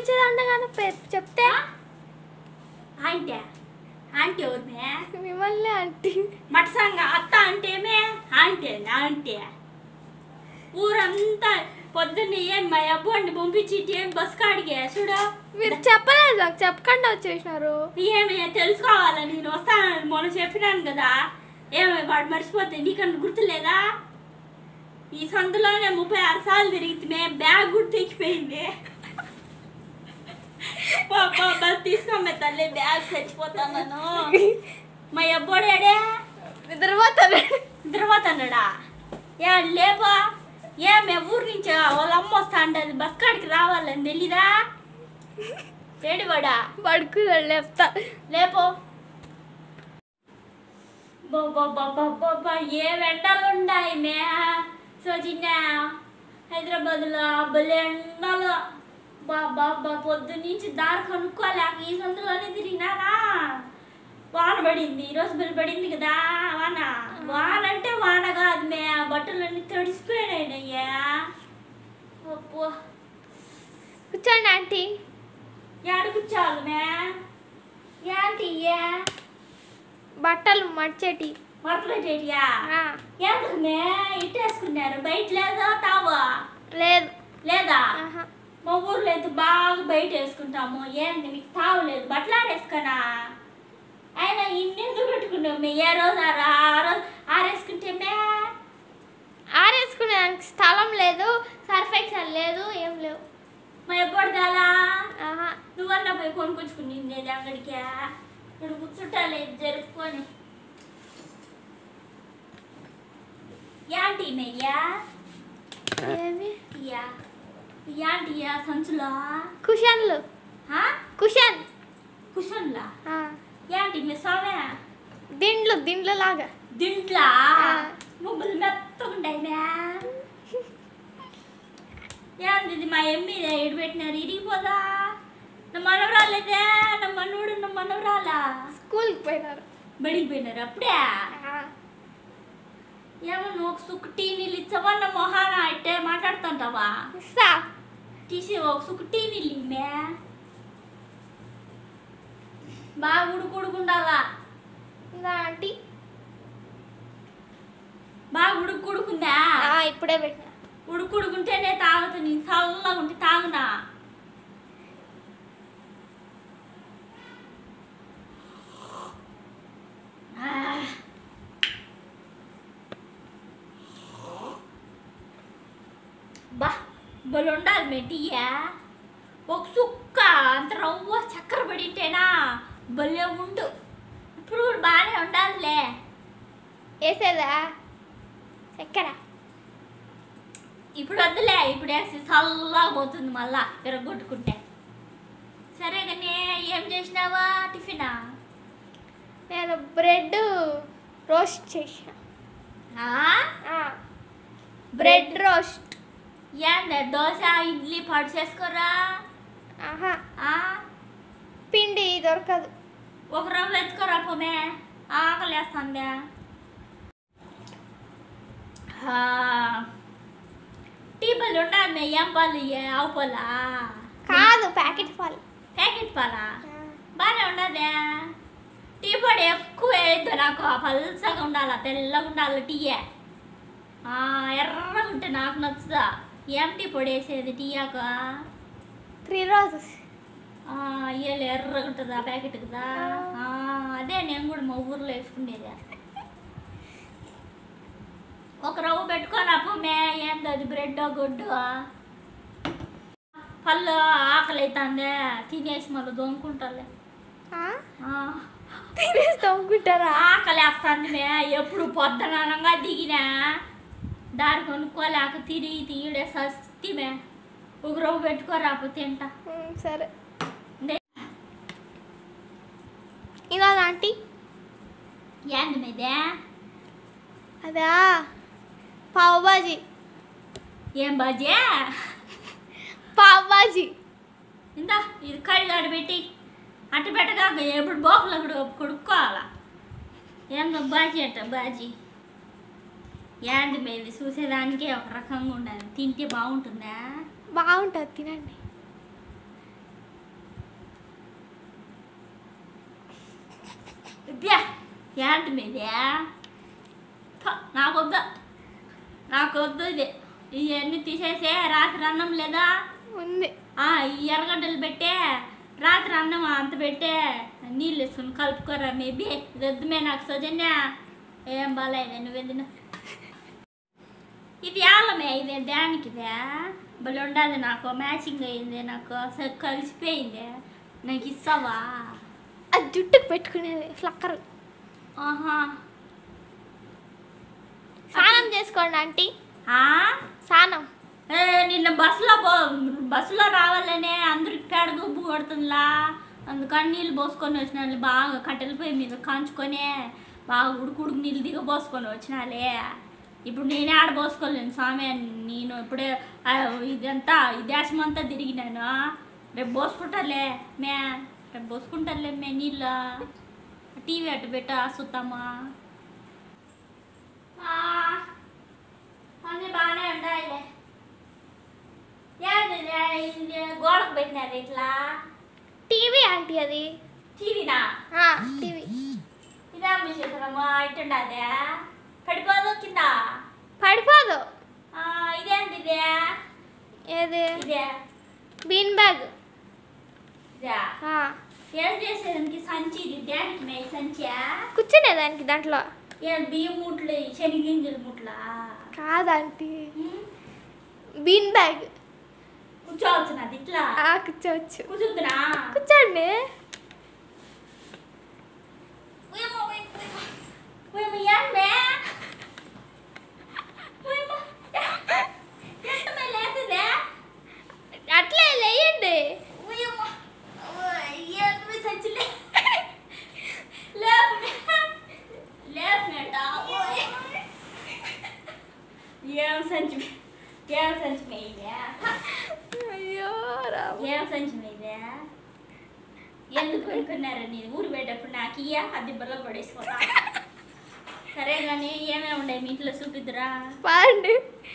పంపించేది అండగానే పేరు చెప్తే ఆంటీ ఆంటీ ఎవరిమే మిమ్మల్ని ఆంటీ మటసంగ అత్త అంటేమే ఆంటీ ఆంటీ ఊరంతా పొద్దున్న ఏం మా అబ్బోడిని పంపించి ఏం బస్ కాడిగే చూడు మీరు చెప్పలేదు నాకు చెప్పకుండా వచ్చేసినారు ఏమి తెలుసుకోవాలా నేను వస్తానని మొన్న చెప్పినాను కదా ఏమి వాడు మర్చిపోతే నీకన్నా గుర్తులేదా ఈ సందులోనే ముప్పై ఆరు సార్లు తిరిగితే బ్యాగ్ కూడా తెచ్చిపోయింది తీసుకోమే తల్లి బ్యాగ్ చచ్చిపోతాను మా అబ్బోడాడే నిద్రపోతాను నిద్రపోతున్నాడా ఏ లేపా ఏమే ఊరు నుంచి వాళ్ళ అమ్మ వస్తా అంటది బస్ కాడికి రావాలని తెలీదా ఏడివాడా పడుకున్నాడు లేపుతా లేపో బాబా ఏ ఎండలు ఉన్నాయి మే సో చిన్న హైదరాబాద్లో భలే ఎండలు బాబా పొద్దు నుంచి దారి కనుక్కోలేక ఈ సందులోనే తిరిగినానా వాన పడింది ఈరోజు బలి పడింది కదా వాన వాన అంటే వాన కాదు మే బట్టలన్నీ తడిసిపోయినాయ్యా అబ్బో కూర్చోండి ఆంటీ ఏడ కూర్చోవాలి మే ఏంటి ఇయ్యా బట్టలు మడిచేటి మరపలేటేటియా ఆ, ఎందుకు మే ఇట్టేసుకున్నారు బయట లేదా తావా లేదు లేదా ఆహా. మా ఊర్లో అయితే బాగా బయట వేసుకుంటాము ఏంది మీకు తావలేదు బట్టలు ఆడేసుకనా అయినా ఇన్నెందుకు పెట్టుకున్నావు మే ఏ రోజు ఆరా ఆ రోజు ఆరేసుకుంటే మే ఆరేసుకునేదానికి స్థలం లేదు సర్ఫ్ ఎక్సెల్ లేదు ఏం లేవు మా ఎప్పుడు దాలా ఆహా నువ్వన్నా పోయి కొనుక్కొచ్చుకుని నేను అంగడికి ఇప్పుడు కూర్చుంటాలేదు జరుపుకొని యాంటీ మెయ్యా ఏది ఇయ్యా యాంటీ ఇయ్యా సంచులా కుషన్లు హా? కుషన్ కుషన్లా ఆ, ఏంటి మీ స్వామి దిండ్లు దిండ్లు లాగా దింట్లా ఆ. ముగ్గులు మెత్తగుంటాయి మ్యా ఏంది ఇది మా ఎమ్మి ఇటు పెట్టినారు ఇరిగిపోదా నా మనవరాలేదే నా మనవుడు నా మనవరాలా స్కూల్కి పోయినారు బడికి పోయినారు అప్పుడే ఆ, ఏమో నువ్వు ఒక సుక్కు టీ నీళ్ళు ఇచ్చవా నా మొహాన ఇట్టే మాట్లాడుతుంటావా ఇస్తా తీసి ఒక సుక్కు టీ నీళ్ళు ఇమ్మే బాగా ఉడుకుడుకుండాలా ఇందా ఆంటీ బాగా ఉడుకుడుకుందా ఆ, ఇప్పుడే పెట్టినా ఉడుకుడుకుంటేనే తాగుతా నేను చల్లగా ఉంటే తాగునా ఆ. బా బలు ఉండాలి మెట్టియా ఒక సుక్క అంత రవ్వ చక్కెర పడింటేనా భలే ఉండు ఇప్పుడు కూడా బాగానే ఉండాలిలే వేసేదా ఎక్కడ ఇప్పుడు వద్దులే ఇప్పుడు వేసి చల్లగా పోతుంది మళ్ళా విరగొట్టుకుంటే సరే కానీ ఏం చేసినావా టిఫినా నేను బ్రెడ్ రోస్ట్ చేసిన ఆ? బ్రెడ్ రోస్ట్ ఏంది దోశ ఇడ్లీ పడు చేసుకోరా ఆహా ఆ? పిండి దొరకదు ఒక రవ్వ ఎత్తుకోరా పోమే ఆకలి వేస్తుందా టీ పళ్ళు ఉండాలి ఏం పాలు ఇయ్యే? ఆవు పాలా కాదు ప్యాకెట్ పాలు ప్యాకెట్ పాలా బాగానే ఉండదే టీ పొడి ఎక్కువ వేయద్దు నాకు ఆ పల్సగా ఉండాలి తెల్లగా ఉండాలి టీ ఎర్రగా ఉంటే నాకు నచ్చుదా ఏం టీ పొడి వేసేది టీ ఆక త్రీ రోజెస్ ఇయ్యాలి ఎర్రగా ఉంటుంది ఆ ప్యాకెట్ కదా ఆ, అదే నేను కూడా మా ఊర్లో వేసుకునేది ఒక రవ్వ పెట్టుకొని అప్పమే ఏంది అది బ్రెడ్ గుడ్డు పళ్ళు ఆకలి అవుతుందే తినేసి మళ్ళీ దొంకుంటాలే తినేసి తమ్ముకుంటారా ఆకలి వేస్తుంది మే ఎప్పుడు పొద్దుననంగా దిగినా దారి కొనుక్కోలేక తిరిగి తీయడే సస్తిమే ఒక రవ్వ పెట్టుకోరాపు తింటా ఉమ్, సరే నే- ఇలా ఆంటీ ఏంది మీదే అదా పావ్ బాజీ ఏం బాజే పావ్ బాజీ ఇందా ఇది కడిగాడు పెట్టి అట్ట పెట్టగాక ఎప్పుడు బోకులు కూడా కొడుక్కోవాలా ఏందో బాజీ అంట బాజీ ఏంది మీద చూసేదానికే ఒక రకంగా ఉండాలి తింటే బాగుంటుందా బాగుంటుంది తినండి ఇదే ఏంటి మీదే థ, నాకొద్దు నాకొద్దు ఇది ఇవన్నీ తీసేసే రాత్రి అన్నం లేదా ఉంది ఆ, ఈ ఎర్రగడ్డలు పెట్టే రాత్రి అన్నం అంత పెట్టే నీళ్ళు వేసుకుని కలుపుకోరా మేబీ వద్దుమే నాకు సౌజన్య ఏం బాగాలేదు నువ్వే తిను ఇది ఆలమే ఇది దానికి ఇదే భలే ఉండాలి నాకు మ్యాచింగ్ అయింది నాకు అసలు కలిసిపోయింది నాకు ఇస్తావా అది జుట్టుకు పెట్టుకునేది ఫ్లక్కర్ ఆహా స్నానం చేసుకోండి ఆంటీ ఆ? స్నానం ఏ, నిన్న బస్సులో పో బస్సులో రావాలనే అందరికి పేడ గుబ్బు కొడుతుందిలా అందుకని నీళ్ళు పోసుకొని వచ్చినాలి బాగా కట్టెల పొయ్యి మీద కాంచుకొని బాగా ఉడుకుడుకు నీళ్ళు దిగ పోసుకొని వచ్చినాలే ఇప్పుడు నేనే ఆడ పోసుకోలేను స్వామి నేను ఇప్పుడే ఆ, ఇదంతా ఈ దేశం అంతా తిరిగినాను రేపు పోసుకుంటాలే మే రేపు పోసుకుంటాలే మే నీళ్ళు టీవీ అట్టు పెట్ట సుత్తమ్మా అన్నీ బాగానే ఉండాలి ఏంది ఇది గోడకు పెట్టినారు ఇట్లా టీవీ ఆంటీ అది టీవీనా టీవీ ఇదే విశేషమా ఇటుండదే పడిపోదు కింద పడిపోదు ఆ, ఇదేంటి ఇదే ఏది ఇదే బీన్ బ్యాగ్ ఇదే ఏం చేసేదానికి సంచి ఇది దేనికి మే సంచా కూర్చునే దానికి దాంట్లో ఏం బియ్యం ముట్లు శనగింజల ముట్లా కాదంటీ ఉమ్, బీన్ బ్యాగ్ కూర్చోవచ్చు నాది ఇట్లా కూర్చోవచ్చు కూర్చుంటున్నా కూర్చోండి ఉయమ్మ, ఉయమ్మ, ఉయమ్మ. ఉయమ్మ, ఏందే? ఉయమ్మ, ఎంతమే లేసేదే? అట్లే లేయండి ఉయమ్మ, ఉయ్, ఏంతమే సంచిలే? లేపుమే. లేపుమేట. ఉయ్. ఏం సంచి మే- ఏం సంచి మే ఇదే? అయ్యో రామ ఏం సంచి మే ఇదే? ఎందుకు కొనుక్కున్నారా నీ ఊరు పోయేటప్పుడు నాకు ఇయ్య అది బల్ల పడేసుకోతా సరే కానీ ఏమేమి ఉండే మీ ఇంట్లో చూపిద్దురా పాండి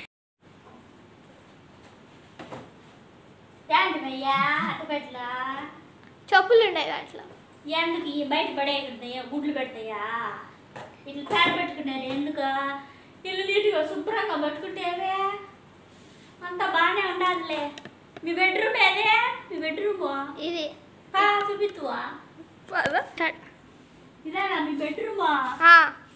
ఏంటమయ్యా అట్టపెట్లా చెప్పులు ఉన్నాయి దాంట్లో ఎందుకు ఈ బయట పడేయకూడదయ్యా గుడ్లు పెడతాయా ఇట్లా పేడ పెట్టుకున్నారు ఎందుకు ఇల్లు నీట్గా శుభ్రంగా పట్టుకుంటేవే అంతా బాగానే ఉండాలిలే మీ బెడ్రూమ్ ఏదే మీ బెడ్రూమ్ ఇది చూపిత్తువా పద. స్టార్ట్. ఇదేనా మీ బెడ్రూమా ఆ,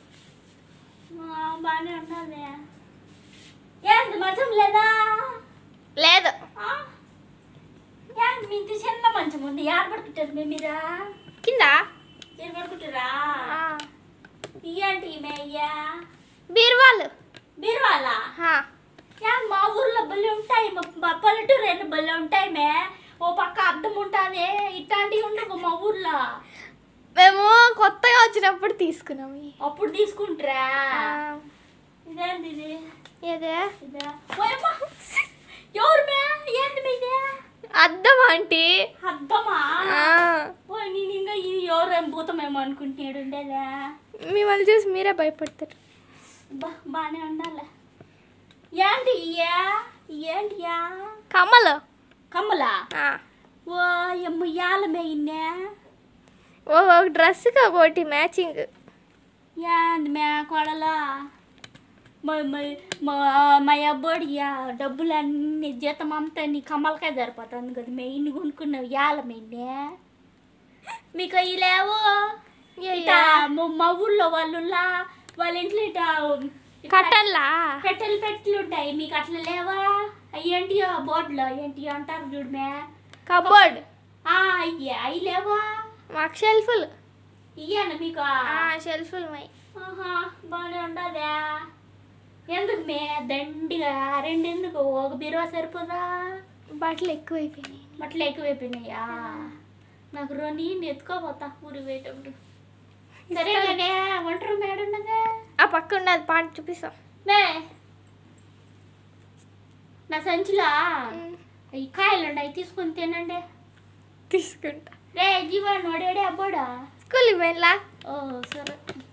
బాగానే ఉండాలి ఏంది మంచం లేదా లేదు ఆ? ఏంది మీ ఇంటి చిన్న మంచం ఉంది యాడ పడుకుంటారు మీ మీరా కింద ఏం పడుకుంటారా ఆ, ఇయ్యండి ఈమె అయ్యా బీరువాలు బీరువాలా ఆ, యా మా ఊర్లో బళ్ళు ఉంటాయి మా మా పల్లెటూరు ఎన్ని బళ్ళు ఉంటాయి మే ఓ పక్క అద్దం ఉంటుంది ఇట్లాంటివి ఉండవు మా ఊర్లో మేము కొత్తగా వచ్చినప్పుడు తీసుకున్నాం ఇవి. అప్పుడు తీసుకుంటారా ఆ, ఇదేంటి ఇది ఏదే ఇదా ఓయమ్మ! ఎవరు మే ఏంది మీ ఇదే అద్దం ఆంటీ అద్దమా ఆ, ఓ నేను ఇంకా ఇది ఎవరు ఏం భూతమేమో అనుకుంటున్నాడు ఉండేదా మిమ్మల్ని చూసి మీరే భయపడతారు బా బాగానే ఉండాలి ఏంటి ఇయ్యా ఏంటియా కమ్మలు కమ్మలా ఆ, ఓ ఎమ్మ యాలమే ఇన్నే ఓ ఒక డ్రెస్కి ఒకటి మ్యాచింగ్ ఏంది మే కొడలా మా మా- మా మా అబ్బోడి డబ్బులు అన్ని జీతం అంతా నీ కమ్మలకే సరిపోతుంది కదా మే ఇన్ని కొనుక్కున్నావు యాల మేనే మీకు అవి లేవు ఇట మా- మా ఊళ్ళో వాళ్ళు వాళ్ళ ఇంట్లో ఇట ఇట్లా కట్టన్లా పెట్టెలు పెట్టెలు ఉంటాయి మీకు అట్లా లేవా అయ్యేంటియో బోర్డులో ఏంటి అంటారు చూడమే కబోర్డ్ అయ్యే అవి లేవా మాకు షెల్ఫులు ఇయ్యాను మీకు షెల్ఫులు మై ఆహా బాగానే ఉండదా ఎందుకు మే దండిగా రెండు ఎందుకు ఒక బీరువా సరిపోదా బట్టలు ఎక్కువైపోయినాయి బట్టలు ఎక్కువైపోయినాయా నాకు రోని ఎత్తుకోపోతా ఊరి పోయేటప్పుడు సరేగానే ఒంటరి మేడుండగా ఆ పక్క ఉన్నది పాట చూపిస్తాం మే నా సంచిలో ఈ కాయలు ఉన్నాయి తీసుకొని తినండి తీసుకుంటా రే జీవన్ వాడేడే అబ్బాడా స్కూల్కి వెళ్ళా ఓ సరే